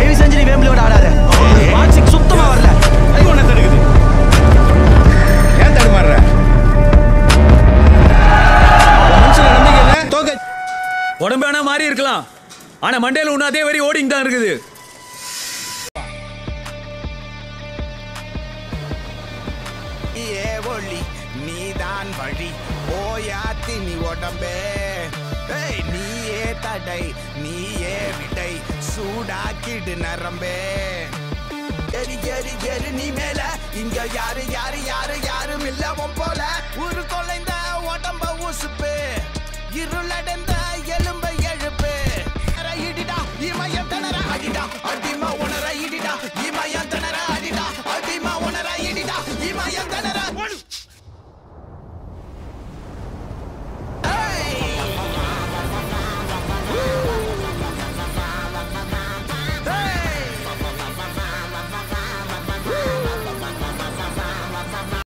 தயவு செஞ்சு நீ வேம்பில் விட ஆடாத பாக்ஸிங் சுத்தமா வரல கை ஒண்ணு தடுக்குது ஏன் தடுமாறுற உன் மனசுல நம்பிக்கை இல்ல தோக்க உடம்பு வேணா மாறி இருக்கலாம் ஆனா மண்டையில ஒண்ணு அதே வரி ஓடிங் தான் இருக்குது ஏ ஒளி நீதான் வழி ஓயாத்தி நீ உடம்பே ஏய், நீயே தடை நீயே விடை சூடாக்கிடு நரம்பே எரி எரி எரி நீ மேல இங்க யாரு யாரு யாரு யாரும் இல்ல உன் போல ஒரு தொலைந்த உடம்ப உசுப்பு இருளடைந்த எலும்பை எழுப்பு இடிடா இமயம் தளர அடிடா அடி